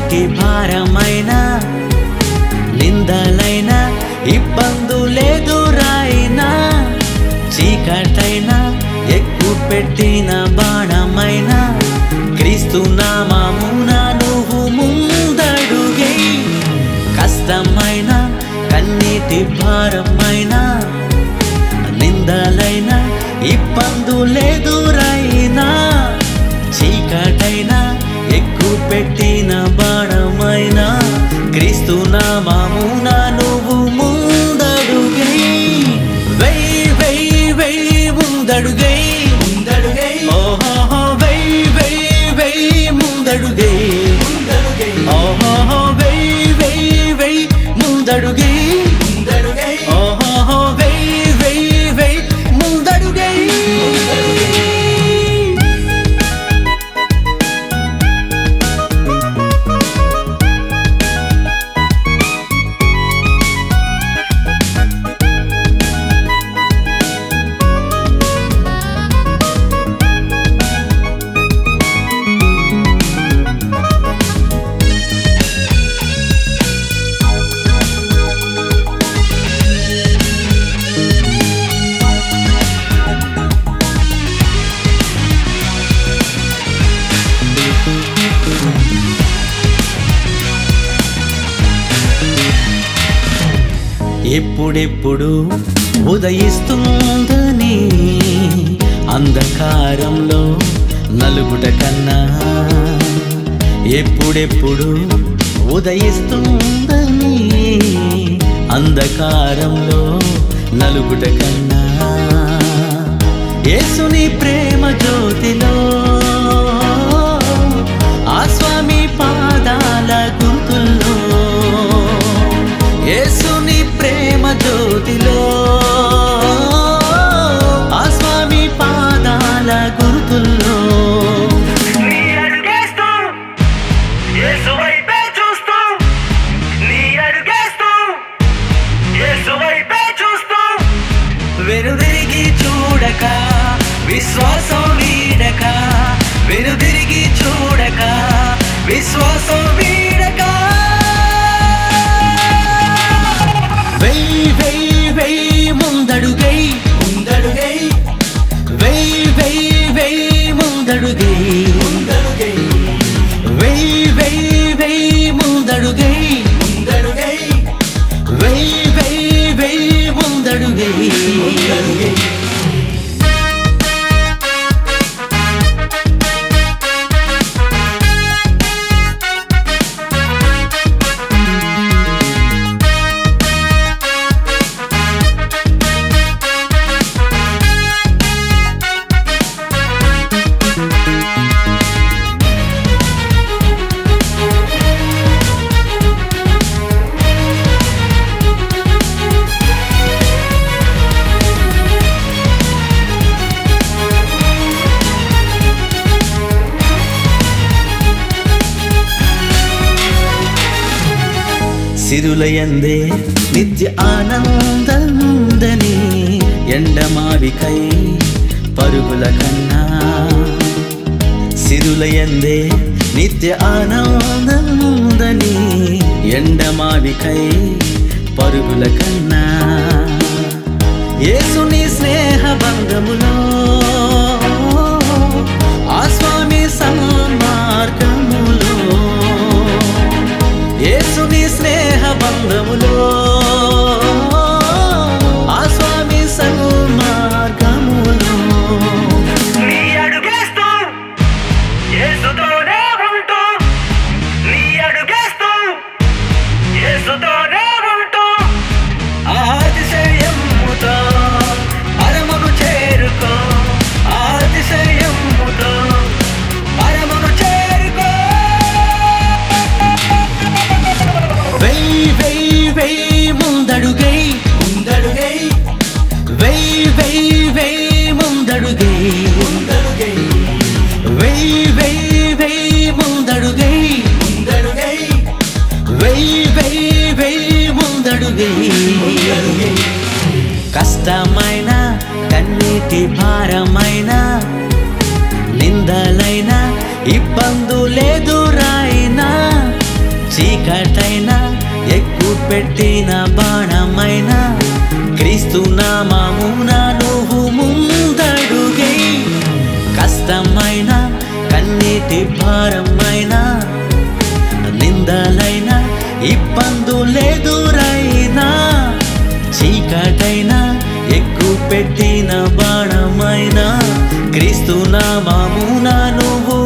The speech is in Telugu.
కన్నీటి భారమైన నిందలైన ఇబ్బందులేదురైనా చీకటైనా ఎక్కువ పెట్టిన బాణమైన క్రీస్తు నామమున నువ్వు ముందడుగే కష్టమైన కన్నీటి భారమైన నిందలైన ఇబ్బందులేదురైనా చీకటైనా ఎక్కువ పెట్టిన బాణమైన క్రీస్తు నామమున నువ్వు ముందడుగై వెయ్యి వెయ్యి వెయ్యి ముందడుగై ముందడుగై ఓహో వెయ్యి వెయ్యి వెయ్యి ముందడుగై ముందడుగై ఓహో వెయ్యి వెయ్యి వెయ్యి ముందడుగై ముందడుగై ఓహో వెయ్యి వెయ్యి వెయ్యి ముందడుగై ఎప్పుడెప్పుడు ఉదయిస్తుందని అంధకారంలో నలుగుట కన్నా ఎప్పుడెప్పుడు ఉదయిస్తుందని అంధకారంలో నలుగుట కన్నా యేసుని ప్రేమ జ్యోతిలో ఆ స్వామి పాదాల గుర్తుల్లో యేసుని ప్రేమ జ్యోతిలో ఆ స్వామి పాదాల గుర్తుల్లో నీ అడుగేస్తూ యేసు వైపే చూస్తూ నీ అడుగేస్తూ యేసు వైపే చూస్తూ వెనుదిరిగి చూడక విశ్వాసం వీడక వెనుదిరిగి చూడక విశ్వాసం వీడక వెయ్యి వెయ్యి వెయ్యి ముందడుగై ముందడుగై వెయ్యి వెయ్యి వెయ్యి ముందడుగై ముందడుగై వెయ్యి వెయ్యి వెయ్యి ముందడుగై ముందడుగై వెయ్యి వెయ్యి వెయ్యి ముందడుగై ముందడుగై సిరులయందే నిత్య ఆనందముందని ఎండమావికై పరుగుల కన్నా సిరులయందే నిత్య ఆనందముందని ఎండమావికై పరుగుల కన్నా యేసుని స్నేహ బంధములో ఆ స్వామి సన్మార్గములో యేసుని స్నేహ బంధములో ఆ స్వామి సన్మార్గములో నీ అడుగేస్తూ యేసుతోనే ఉంటూ నీ అడుగేస్తూ యేసుతోనే ఉంటూ ఆతిశయముతో పరమను చేరుకో ఆతిశయముతో పరమను చేరుకో వెయ్యి వెయ్యి వెయ్యి ముందడుగై ముందడుగై వెయ్యి వెయ్యి వెయ్యి ముందడుగై ముందడుగై వెయ్యి వెయ్యి వెయ్యి ముందడుగై ముందడుగై వెయ్యి వెయ్యి వెయ్యి ముందడుగై ముందడుగై కష్టమైన కన్నీటి భారమైన నిందలైన ఇబ్బందులేదురైనా చీకటైనా ఎక్కువ పెట్టిన బాణమైనా క్రీస్తు నామమున నువ్వు ముందడుగే కష్టమైన కన్నీటి భారమైన నిందలైనా ఇబ్బందులెదురైనా చీకటైనా ఎక్కువ పెట్టిన బాణమైనా క్రీస్తు నామమున నువ్వు